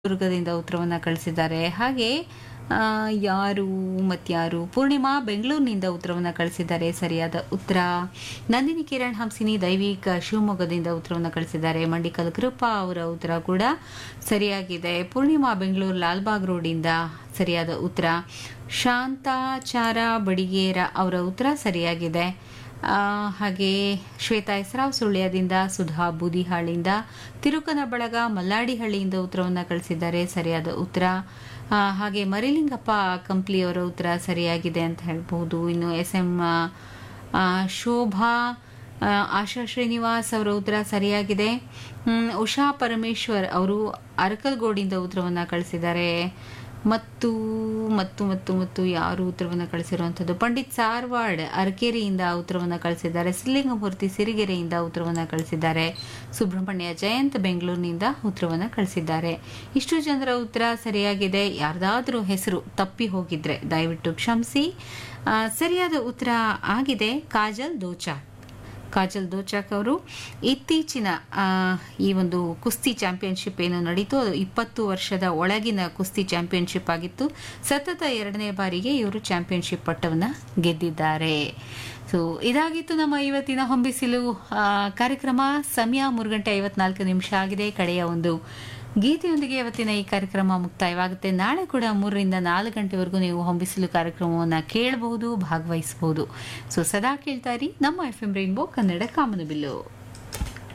ದುರ್ಗದಿಂದ ಉತ್ತರವನ್ನು ಕಳಿಸಿದ್ದಾರೆ ಹಾಗೆ ಆ, ಯಾರು ಮತ್ಯಾರು ಪೂರ್ಣಿಮಾ ಬೆಂಗಳೂರಿನಿಂದ ಉತ್ತರವನ್ನು ಕಳಿಸಿದ್ದಾರೆ ಸರಿಯಾದ ಉತ್ತರ ನಂದಿನಿ ಕಿರಣ್ ಹಂಸಿನಿ ದೈವಿಕ ಶಿವಮೊಗ್ಗದಿಂದ ಉತ್ತರವನ್ನು ಕಳಿಸಿದ್ದಾರೆ ಮಂಡಿಕಲ್ ಕೃಪಾ ಅವರ ಉತ್ತರ ಕೂಡ ಸರಿಯಾಗಿದೆ ಪೂರ್ಣಿಮಾ ಬೆಂಗಳೂರು ಲಾಲ್ಬಾಗ್ ರೋಡಿಂದ ಸರಿಯಾದ ಉತ್ತರ ಶಾಂತಾಚಾರ ಬಡಿಗೇರ ಅವರ ಉತ್ತರ ಸರಿಯಾಗಿದೆ ಆ, ಹಾಗೆ ಶ್ವೇತಾ ಹೆಸರಾವ್ ಸುಳ್ಯದಿಂದ ಸುಧಾ ಬೂದಿಹಾಳಿಂದ ತಿರುಕನ ಬಳಗ ಮಲ್ಲಾಡಿಹಳ್ಳಿಯಿಂದ ಉತ್ತರವನ್ನು ಕಳಿಸಿದ್ದಾರೆ ಸರಿಯಾದ ಉತ್ತರ ಆ, ಹಾಗೆ ಮರಿಲಿಂಗಪ್ಪ ಕಂಪ್ಲಿಯವರ ಉತ್ತರ ಸರಿಯಾಗಿದೆ ಅಂತ ಹೇಳ್ಬೋದು ಇನ್ನು ಎಸ್ ಎಂ ಶೋಭಾ ಆ, ಆಶಾ ಶ್ರೀನಿವಾಸ್ ಅವರ ಉತ್ತರ ಸರಿಯಾಗಿದೆ ಹ್ಮ್, ಉಷಾ ಪರಮೇಶ್ವರ್ ಅವರು ಅರಕಲ್ಗೋಡಿಂದ ಉತ್ತರವನ್ನು ಕಳಿಸಿದ್ದಾರೆ ಮತ್ತು ಮತ್ತು ಮತ್ತು ಮತ್ತು ಯಾರು ಉತ್ತರವನ್ನು ಕಳಿಸಿರುವಂಥದ್ದು ಪಂಡಿತ್ ಸಾರ್ವಾಡ್ ಅರಕೇರಿಯಿಂದ ಉತ್ತರವನ್ನು ಕಳಿಸಿದ್ದಾರೆ ಸಿಲ್ಲಿಂಗಮೂರ್ತಿ ಸಿರಿಗೆರೆಯಿಂದ ಉತ್ತರವನ್ನು ಕಳಿಸಿದ್ದಾರೆ ಸುಬ್ರಹ್ಮಣ್ಯ ಜಯಂತ್ ಬೆಂಗಳೂರಿನಿಂದ ಉತ್ತರವನ್ನು ಕಳಿಸಿದ್ದಾರೆ ಇಷ್ಟು ಜನರ ಉತ್ತರ ಸರಿಯಾಗಿದೆ ಯಾರ್ದಾದ್ರೂ ಹೆಸರು ತಪ್ಪಿ ಹೋಗಿದ್ರೆ ದಯವಿಟ್ಟು ಕ್ಷಮಿಸಿ ಆ, ಸರಿಯಾದ ಉತ್ತರ ಆಗಿದೆ ಕಾಜಲ್ ದೋಚಾ ಕಾಜಲ್ ದೋಚಾಕ್ ಅವರು ಇತ್ತೀಚಿನ ಆ, ಈ ಒಂದು ಕುಸ್ತಿ ಚಾಂಪಿಯನ್ಶಿಪ್ ಏನು ನಡೀತು ಅದು ಇಪ್ಪತ್ತು ವರ್ಷದ ಒಳಗಿನ ಕುಸ್ತಿ ಚಾಂಪಿಯನ್ಶಿಪ್ ಆಗಿತ್ತು ಸತತ ಎರಡನೇ ಬಾರಿಗೆ ಇವರು ಚಾಂಪಿಯನ್ಶಿಪ್ ಪಟ್ಟವನ್ನು ಗೆದ್ದಿದ್ದಾರೆ ಸೊ ಇದಾಗಿತ್ತು ನಮ್ಮ ಇವತ್ತಿನ ಹೊಂಬಿಸಿಲು ಆ, ಕಾರ್ಯಕ್ರಮ ಸಮಯ ಮೂರು ಗಂಟೆ ಐವತ್ನಾಲ್ಕು ನಿಮಿಷ ಆಗಿದೆ ಕಡೆಯ ಒಂದು ಗೀತೆಯೊಂದಿಗೆ ಇವತ್ತಿನ ಈ ಕಾರ್ಯಕ್ರಮ ಮುಕ್ತಾಯವಾಗುತ್ತೆ ನಾಳೆ ಕೂಡ ಮೂರರಿಂದ ನಾಲ್ಕು ಗಂಟೆವರೆಗೂ ನೀವು ಹೊಂಬಿಸಿಲು ಕಾರ್ಯಕ್ರಮವನ್ನು ಕೇಳಬಹುದು ಭಾಗವಹಿಸಬಹುದು ಸೊ ಸದಾ ಕೇಳ್ತಾ ಇರಿ ನಮ್ಮ ಎಫ್ ಎಂ ರೈನ್ಬೋ ಕನ್ನಡ ಕಾಮನಬಿಲ್ಲು